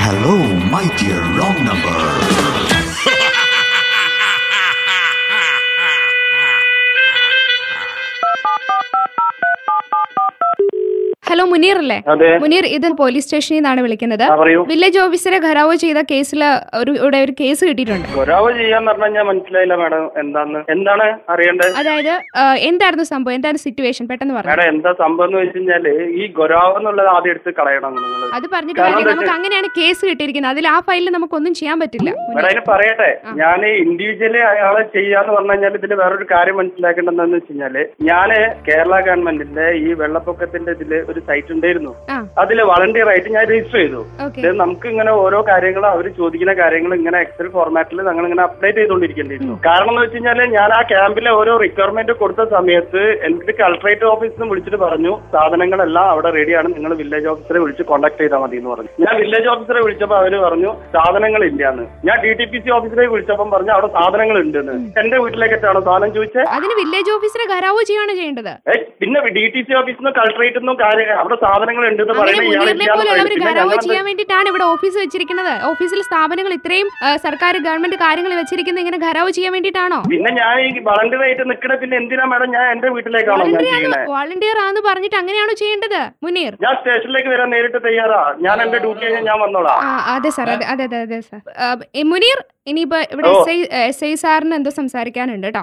Hello, my dear wrong number. Hello Muneer അല്ലേ അതെ മുനീർ ഇത് പോലീസ് സ്റ്റേഷനിൽ നിന്നാണ് വിളിക്കുന്നത് ആ പറയൂ വില്ലേജ് ഓഫീസറെ ഘരാവോ ചെയ്ത കേസിൽ ഒരു ഇവിടെ ഒരു കേസ് കിട്ടിയിട്ടുണ്ട് ഗൊരാവ് ചെയ്യാന്ന് പറഞ്ഞാൽ ഞാൻ മനസ്സിലായില്ല മാഡം എന്താന്ന് എന്താണ് അറിയേണ്ടത് അതായത് ആ, എന്തായിരുന്നു സംഭവം എന്തായിരുന്നു സിറ്റുവേഷൻ പെട്ടെന്ന് പറഞ്ഞു മാഡം എന്താ സംഭവം എന്ന് വെച്ച് കഴിഞ്ഞാല് ഈ ഗൊരാവ് എന്നുള്ളത് ആദ്യം എടുത്ത് കളയണം നിങ്ങൾ അത് പറഞ്ഞിട്ട് കാരണം കാര്യം എന്താ നമുക്ക് അങ്ങനെയാണ് കേസ് കിട്ടിയിരിക്കുന്നത് അതിൽ ആ ഫയലിൽ നമുക്കൊന്നും ചെയ്യാൻ പറ്റില്ല മാഡം അതിന് പറയട്ടെ ആ. ഞാൻ ഇൻഡിവിജ്വലി അയാളെ ചെയ്യാന്ന് പറഞ്ഞു കഴിഞ്ഞാൽ ഇതിൽ വേറൊരു കാര്യം മനസ്സിലാക്കേണ്ടതെന്ന് വെച്ച് കഴിഞ്ഞാല് ഞാന് കേരള ഗവൺമെന്റിന്റെ ഈ വെള്ളപ്പൊക്കത്തിന്റെ ഇതില് ഒരു സൈറ്റ് ഉണ്ടായിരുന്നു ആ അതിൽ വളണ്ടിയർ ആയിട്ട് ഞാൻ രജിസ്റ്റർ ചെയ്തു ഓക്കെ ഇത് നമുക്ക് ഇങ്ങനെ ഓരോ കാര്യങ്ങളും അവർ ചോദിക്കുന്ന കാര്യങ്ങൾ ഇങ്ങനെ എക്സൽ ഫോർമാറ്റിൽ ഞങ്ങൾ ഇങ്ങനെ അപ്ഡേറ്റ് ചെയ്തുകൊണ്ടിരിക്കേണ്ടിയിരുന്നു കാരണം എന്ന് വെച്ച് കഴിഞ്ഞാൽ ഞാൻ ആ ക്യാമ്പിലെ ഓരോ റിക്വയർമെന്റ് കൊടുത്ത സമയത്ത് എനിക്ക് കളക്ടറേറ്റ് ഓഫീസിൽ നിന്ന് വിളിച്ചിട്ട് പറഞ്ഞു സാധനങ്ങളെല്ലാം അവിടെ റെഡിയാണ് നിങ്ങൾ വില്ലേജ് ഓഫീസറെ വിളിച്ച് കോൺടാക്ട് ചെയ്താൽ മതി എന്ന് പറഞ്ഞു ഞാൻ വില്ലേജ് ഓഫീസറെ വിളിച്ചപ്പോൾ അവര് പറഞ്ഞു സാധനങ്ങൾ ഇല്ലാന്ന് ഞാൻ ഡി ടി പി സി ഓഫീസറെ വിളിച്ചപ്പം പറഞ്ഞു അവിടെ സാധനങ്ങൾ ഉണ്ടെന്ന് എന്റെ വീട്ടിലേക്കാണോ സാധനം ചോദിച്ചത് അതിന് വില്ലേജ് ഓഫീസറെ ഘരാവോ ചെയ്യാണ് ചെയ്യേണ്ടത് ഏ, പിന്നെ ഡി ടി സി ഓഫീസിൽ നിന്നും കളക്ടറേറ്റ് നിന്നും കാര്യം അവിടെ സാധനങ്ങൾ ഉണ്ടെന്ന് അങ്ങനെ പറയുന്നത് ഇയാൾ മുനീറിനെ ഇല്ലാന്ന് പോലുള്ളവർ പറയും. പിന്നെ ഘരാവോ ഞങ്ങളെന്താ- ചെയ്യാൻ വേണ്ടിയിട്ടാണ് ഇവിടെ ഓഫീസ് വെച്ചിരിക്കുന്നത് ഓഫീസിൽ സ്ഥാപനങ്ങൾ ഇത്രയും ആ, സർക്കാർ ഗവൺമെന്റ് കാര്യങ്ങൾ വെച്ചിരിക്കുന്നത് ഇങ്ങനെ ഘരാവോ ചെയ്യാൻ വേണ്ടിയിട്ടാണോ പിന്നെ ഞാൻ ഈ വളണ്ടിയർ ആയിട്ട് നിൽക്കണ പിന്നെ എന്തിനാ മാഡം ഞാൻ എന്റെ വീട്ടിലേക്കാണോ ഞാൻ ചെയ്യണേ വോളണ്ടിയർ ആന്ന് പറഞ്ഞിട്ട് അങ്ങനെയാണോ ചെയ്യേണ്ടത് മുനീർ ഞാൻ സ്റ്റേഷനിലേക്ക് വരാൻ നേരിട്ട് തയ്യാറാ ഞാൻ എന്റെ ഡ്യൂട്ടി കഴിഞ്ഞാൽ ഞാൻ വന്നോളാം ആ അതെ സാർ അതെ അതെ അതെ അതെ സാർ ആ, ഏ, മുനീർ ഇനിയിപ്പോ ഇവിടെ ഓ. എസ് ഐ എസ് ഐ സാറിന് എന്തോ സംസാരിക്കാനുണ്ട് കേട്ടോ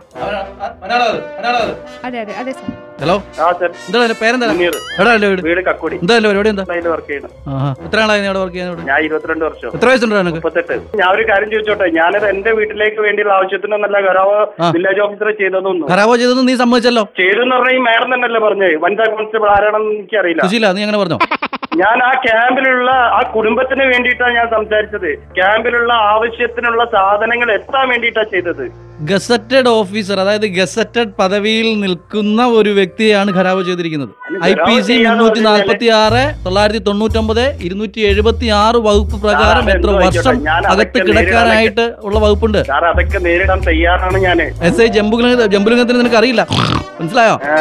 അതെ അതെ അതെ സാർ ഹലോ ആ സർ എന്താ അതിന്റെ പേരെന്താ മുനീർ എവിടെ അല്ലേ വീട് വീട് കക്കുടി എന്താ അല്ലേ പരിപാടി എന്താ അതിൽ വർക്ക് ചെയ്യണം ആഹാ. എത്ര ആളായി നീ അവിടെ വർക്ക് ചെയ്യുന്നത് ഞാൻ ഇരുപത്തിരണ്ട് വർഷം എത്ര വയസ്സുണ്ടോ നിനക്ക് മുപ്പത്തെട്ട് ഞാൻ ഒരു കാര്യം ചോദിച്ചോട്ടെ ഞാനത് എന്റെ വീട്ടിലേക്ക് വേണ്ടിയുള്ള ആവശ്യത്തിനൊന്നല്ല ഗറാവ് ആ. വില്ലേജ് ഓഫീസറെ ചെയ്തതൊന്നും ഖരാബോ ചെയ്തെന്ന് നീ സമ്മതിച്ചല്ലോ ചെയ്തെന്ന് പറഞ്ഞാൽ ഈ മാഡം തന്നെയല്ലേ പറഞ്ഞേ വനിതാ കോൺസ്റ്റബിൾ ആരാണെന്ന് എനിക്കറിയില്ല സുശീല നീ അങ്ങനെ പറഞ്ഞോ ഞാൻ ആ ക്യാമ്പിലുള്ള ആ കുടുംബത്തിന് വേണ്ടിയിട്ടാണ് ഞാൻ സംസാരിച്ചത് ക്യാമ്പിലുള്ള ആവശ്യത്തിനുള്ള സാധനങ്ങൾ എത്താൻ വേണ്ടിയിട്ടാണ് ചെയ്തത് ഗസറ്റഡ് ഓഫീസർ അതായത് ഗസറ്റഡ് പദവിയിൽ നിൽക്കുന്ന ഒരു വ്യക്തിയെയാണ് ഖരാബ് ചെയ്തിരിക്കുന്നത് അതിന് ഐ പി ഖരാബ് സി ചെയ്യാന്ന് മുന്നൂറ്റി പറഞ്ഞാല് നാൽപ്പത്തി ആറ് തൊള്ളായിരത്തി തൊണ്ണൂറ്റൊമ്പത് ഇരുന്നൂറ്റി എഴുപത്തി ആറ് വകുപ്പ് പ്രകാരം സാർ, എത്ര അതെന്തോ വർഷം ആയിക്കോട്ടെ. ഞാൻ അകത്ത് അതൊക്കെ കിടക്കാനായിട്ട് ഉള്ള വകുപ്പുണ്ട് സാർ അതൊക്കെ നേരിടാൻ തയ്യാറാണ് ഞാന് എസ് ഐ ജമ്പുലിംഗ ജമ്പുലിംഗത്തിന് നിനക്ക് അറിയില്ല മനസ്സിലായോ ആ.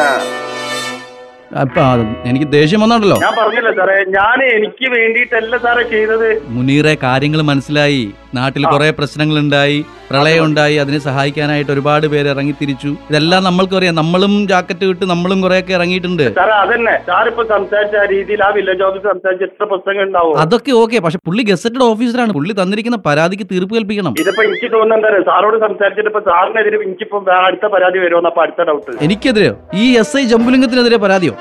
അപ്പൊ അത് എനിക്ക് ദേഷ്യം വന്നോണ്ടല്ലോ ഞാൻ പറഞ്ഞില്ല സാറേ ഞാൻ എനിക്ക് വേണ്ടിയിട്ടല്ല സാറേ ചെയ്തത് മുനീറെ കാര്യങ്ങൾ മനസ്സിലായി നാട്ടിൽ കുറെ പ്രശ്നങ്ങൾ ഉണ്ടായി പ്രളയം ഉണ്ടായി അതിനെ സഹായിക്കാനായിട്ട് ഒരുപാട് പേര് ഇറങ്ങിത്തിരിച്ചു ഇതെല്ലാം നമ്മൾക്കറിയാം നമ്മളും ജാക്കറ്റ് വിട്ട് നമ്മളും കുറെയൊക്കെ ഇറങ്ങിയിട്ടുണ്ട് സാറേ അതന്നെ സാർ ഇപ്പൊ സംസാരിച്ച ആ രീതിയിൽ ആ വില്ലേജ് ഓഫീസർ സംസാരിച്ച എത്ര പുസ്തകം ഉണ്ടാവും അതൊക്കെ ഓക്കെ പക്ഷെ പുള്ളി ഗസറ്റഡ് ഓഫീസറാണ് പുള്ളി തന്നിരിക്കുന്ന പരാതിക്ക് തീർപ്പ് കൽപ്പിക്കണം ഇതിപ്പോ എനിക്ക് തോന്നുന്നത് സാറോട് സംസാരിച്ചിട്ട് ഇപ്പൊ സാറിനെതിരെ എനിക്കിപ്പോ വേ- അടുത്ത പരാതി വരുമെന്ന് അപ്പൊ അടുത്ത ഡൗട്ട് എനിക്കെതിരെയോ ഈ എസ് ഐ ജമ്പുലിംഗത്തിനെതിരെ പരാതിയോ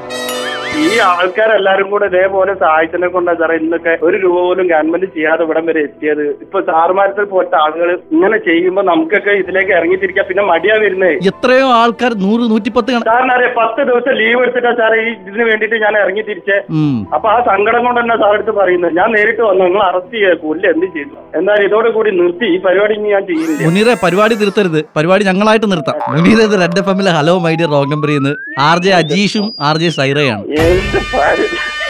ഈ ആൾക്കാരെല്ലാരും കൂടെ ഇതേപോലെ സഹായിച്ചതിനെ കൊണ്ടാ സാറേ ഇന്നൊക്കെ ഒരു രൂപ പോലും ഗവൺമെന്റ് ചെയ്യാതെ ഇവിടം വരെ എത്തിയത് ഇപ്പൊ സാറുമാരത്തിൽ പോയിട്ട് ആളുകൾ ഇങ്ങനെ ചെയ്യുമ്പോ നമുക്കൊക്കെ ഇതിലേക്ക് ഇറങ്ങിത്തിരിക്കാൻ പിന്നെ മടിയാ വരുന്നേ എത്രയോ ആൾക്കാർ നൂറ് നൂറ്റിപ്പത്ത് കണ സാറിന് അറിയാം പത്ത് ദിവസം ലീവ് എടുത്തിട്ടാ സാറേ ഈ ഇതിന് വേണ്ടിയിട്ട് ഞാൻ ഇറങ്ങി തിരിച്ചേ ഉം. അപ്പൊ ആ സങ്കടം കൊണ്ട് തന്നെ സാർ എടുത്ത് പറയുന്നത് ഞാൻ നേരിട്ട് വന്നു നിങ്ങൾ അറസ്റ്റ് ചെയ്യുക കൊല്ല എന്ത് ചെയ്തു എന്നാൽ ഇതോടെ കൂടി നിർത്തി ഈ പരിപാടി ഇനി ഞാൻ ചെയ്യുന്നില്ല മുനീറെ പരിപാടി നിർത്തരുത് പരിപാടി ഞങ്ങളായിട്ട് നിർത്താം മുനീർ ഇത് റെഡ് എഫ് എമ്മിലെ hello my dear wrong number ചെയ്യുന്നത് ആർ ജെ അജീഷും ആർ ജെ സൈറയാണ് എന്ത് പാര്.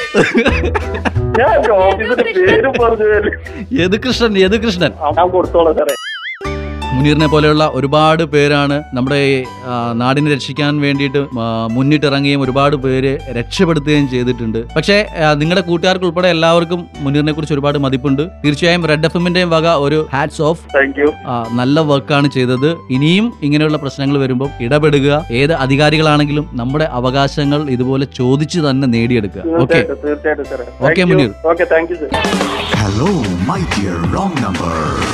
ഞാൻ എന്റെ ഓഫീസിന്റെ പേര് പറഞ്ഞു തരും. യദുകൃഷ്ണൻ യദുകൃഷ്ണൻ ഞാൻ കൊടുത്തോളാം സാറേ മുനീറിനെ പോലെയുള്ള ഒരുപാട് പേരാണ് നമ്മുടെ ഈ, ആ, നാടിനെ രക്ഷിക്കാൻ വേണ്ടിയിട്ട് ആ, മുന്നിട്ടിറങ്ങുകയും ഒരുപാട് പേര് രക്ഷപ്പെടുത്തുകയും ചെയ്തിട്ടുണ്ട് പക്ഷേ ആ, നിങ്ങളുടെ കൂട്ടുകാർക്ക് ഉൾപ്പെടെ എല്ലാവർക്കും മുനീറിനെ കുറിച്ച് ഒരുപാട് മതിപ്പുണ്ട് തീർച്ചയായും റെഡ് എഫ് എമ്മിന്റെയും വക ഒരു ഹാറ്റ്സ് ഓഫ് താങ്ക് യു നല്ല വർക്കാണ് ചെയ്തത് ഇനിയും ഇങ്ങനെയുള്ള പ്രശ്നങ്ങൾ വരുമ്പോൾ ഇടപെടുക ഏത് അധികാരികളാണെങ്കിലും നമ്മുടെ അവകാശങ്ങൾ ഇതുപോലെ ചോദിച്ചു തന്നെ നേടിയെടുക്കുക ഓക്കെ തീർച്ചയായിട്ടും തീർച്ചയായിട്ടും സാറേ Okay, Muneer. Okay thank you sir Hello, my dear wrong number.